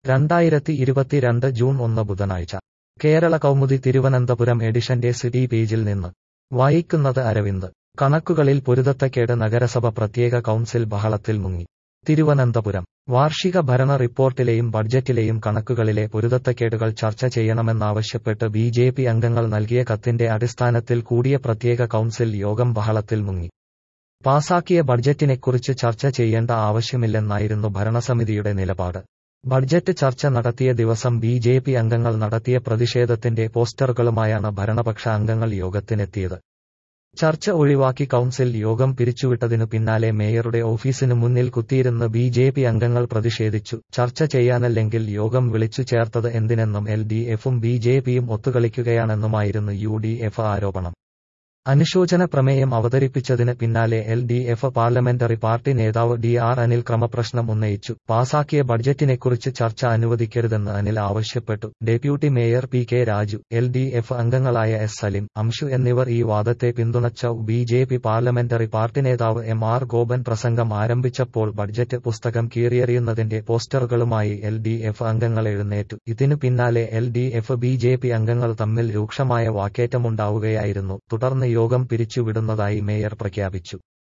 രണ്ടായിരത്തി ഇരുപത്തിരണ്ട് ജൂൺ ഒന്ന് ബുധനാഴ്ച കേരള കൗമുദി തിരുവനന്തപുരം എഡിഷന്റെ സിറ്റി പേജിൽ നിന്ന് വായിക്കുന്നത് അരവിന്ദ് കണക്കുകളിൽ പൊരുത്തക്കേട് നഗരസഭ പ്രത്യേക കൗൺസിൽ ബഹളത്തിൽ മുങ്ങി തിരുവനന്തപുരം വാർഷിക ഭരണ റിപ്പോർട്ടിലെയും ബഡ്ജറ്റിലെയും കണക്കുകളിലെ പൊരുത്തക്കേടുകൾ ചർച്ച ചെയ്യണമെന്നാവശ്യപ്പെട്ട് ബി ജെ പി അംഗങ്ങൾ നൽകിയ കത്തിന്റെ അടിസ്ഥാനത്തിൽ കൂടിയ പ്രത്യേക കൗൺസിൽ യോഗം ബഹളത്തിൽ മുങ്ങി പാസാക്കിയ ബഡ്ജറ്റിനെക്കുറിച്ച് ചർച്ച ചെയ്യേണ്ട ആവശ്യമില്ലെന്നായിരുന്നു ഭരണസമിതിയുടെ നിലപാട് ബഡ്ജറ്റ് ചർച്ച നടത്തിയ ദിവസം ബി ജെ പി അംഗങ്ങൾ നടത്തിയ പ്രതിഷേധത്തിന്റെ പോസ്റ്ററുകളുമായാണ് ഭരണപക്ഷ അംഗങ്ങൾ യോഗത്തിനെത്തിയത് ചർച്ച ഒഴിവാക്കി കൗൺസിൽ യോഗം പിരിച്ചുവിട്ടതിനു പിന്നാലെ മേയറുടെ ഓഫീസിനു മുന്നിൽ കുത്തിയിരുന്ന് ബി ജെ പി അംഗങ്ങൾ പ്രതിഷേധിച്ചു ചർച്ച ചെയ്യാനല്ലെങ്കിൽ യോഗം വിളിച്ചു ചേർത്തത് എന്തിനെന്നും എൽ ഡി എഫും ബി ജെ പിയും ഒത്തുകളിക്കുകയാണെന്നുമായിരുന്നു യു ഡി എഫ് ആരോപണം അനുശോചന പ്രമേയം അവതരിപ്പിച്ചതിന് പിന്നാലെ L D F parliamentary party നേതാവ് ഡി ആർ അനിൽ ക്രമപ്രശ്നം ഉന്നയിച്ചു പാസാക്കിയ ബഡ്ജറ്റിനെക്കുറിച്ച് ചർച്ച അനുവദിക്കരുതെന്ന് അനിൽ ആവശ്യപ്പെട്ടു deputy mayor P K Raju L D F അംഗങ്ങളായ എസ് സലിം അംഷു എന്നിവർ ഈ വാദത്തെ പിന്തുണച്ച B J P parliamentary party നേതാവ് എം ആർ ഗോപൻ പ്രസംഗം ആരംഭിച്ചപ്പോൾ ബഡ്ജറ്റ് പുസ്തകം കീറിയെറിയുന്നതിന്റെ പോസ്റ്ററുകളുമായി എൽ ഡി എഫ് അംഗങ്ങൾ എഴുന്നേറ്റു ഇതിനു പിന്നാലെ L D F B J P അംഗങ്ങൾ തമ്മിൽ രൂക്ഷമായ വാക്കേറ്റമുണ്ടാവുകയായിരുന്നു തുടർന്ന് യോഗം പിരിച്ചുവിടുന്നതായി മേയർ പ്രഖ്യാപിച്ചു